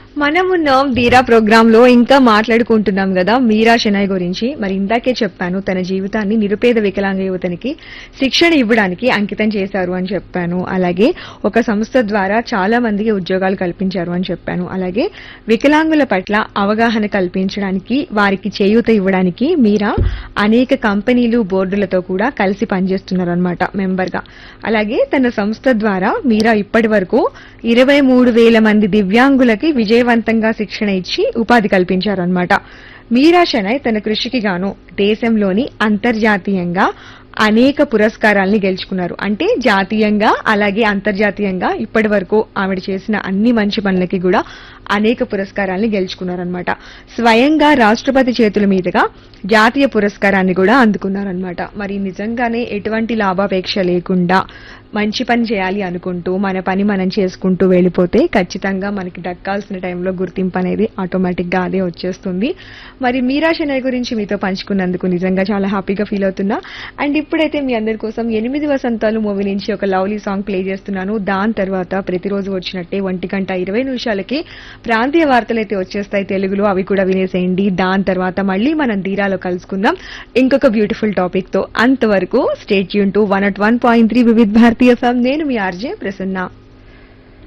మనమున్నాం ధీరా ప్రోగ్రామ్ లో ఇంకా మాట్లాడుకుంటున్నాం కదా మీరా షెనాయ్ గురించి మరి ఇందాకే చెప్పాను తన జీవితాన్ని నిరుపేద వికలాంగ యువతనికి శిక్షణ ఇవ్వడానికి అంకితం చేశారు అని చెప్పాను అలాగే ఒక సంస్థ ద్వారా చాలా మందికి ఉద్యోగాలు కల్పించారు అని చెప్పాను అలాగే వికలాంగుల పట్ల అవగాహన కల్పించడానికి వారికి చేయూత ఇవ్వడానికి మీరా అనేక కంపెనీలు బోర్డులతో కూడా కలిసి పనిచేస్తున్నారు అనమాట మెంబర్ గా అలాగే తన సంస్థ ద్వారా మీరా ఇప్పటి వరకు ఇరవై మూడు వేల మంది దివ్యాంగులకి విజయవంతంగా శిక్షణ ఇచ్చి ఉపాధి కల్పించారన్నమాట మీరా షనయ్ తన కృషికి గాను దేశంలోని అంతర్జాతీయంగా అనేక పురస్కారాల్ని గెలుచుకున్నారు అంటే జాతీయంగా అలాగే అంతర్జాతీయంగా ఇప్పటి వరకు ఆవిడ చేసిన అన్ని మంచి పనులకి కూడా అనేక పురస్కారాల్ని గెలుచుకున్నారనమాట స్వయంగా రాష్ట్రపతి చేతుల మీదుగా జాతీయ పురస్కారాన్ని కూడా అందుకున్నారనమాట మరి నిజంగానే ఎటువంటి లాభాపేక్ష లేకుండా మంచి పని చేయాలి అనుకుంటూ మన పని మనం చేసుకుంటూ వెళ్ళిపోతే ఖచ్చితంగా మనకి దక్కాల్సిన టైంలో గుర్తింపు అనేది ఆటోమేటిక్ గా అదే వచ్చేస్తుంది మరి మీరా షెనయ్ గురించి మీతో పంచుకున్నందుకు నిజంగా చాలా హ్యాపీగా ఫీల్ అవుతున్నా అండ్ ఇప్పుడైతే మీ అందరి కోసం ఎనిమిది వసంతాలు మూవీ నుంచి ఒక లవ్లీ సాంగ్ ప్లే చేస్తున్నాను దాని తర్వాత ప్రతిరోజు వచ్చినట్టే ఒంటి గంట ఇరవై నిమిషాలకి ప్రాంతీయ వార్తలు అయితే వచ్చేస్తాయి తెలుగులో అవి కూడా వినేసేయండి దాని తర్వాత మళ్ళీ మనం ధీరాలో కలుసుకుందాం ఇంకొక బ్యూటిఫుల్ టాపిక్ తో అంతవరకు స్టేట్ యూన్ టు వన్ అట్ one point three Vividh Bharati ఫామ్ నేను మీ ఆర్జే ప్రసన్న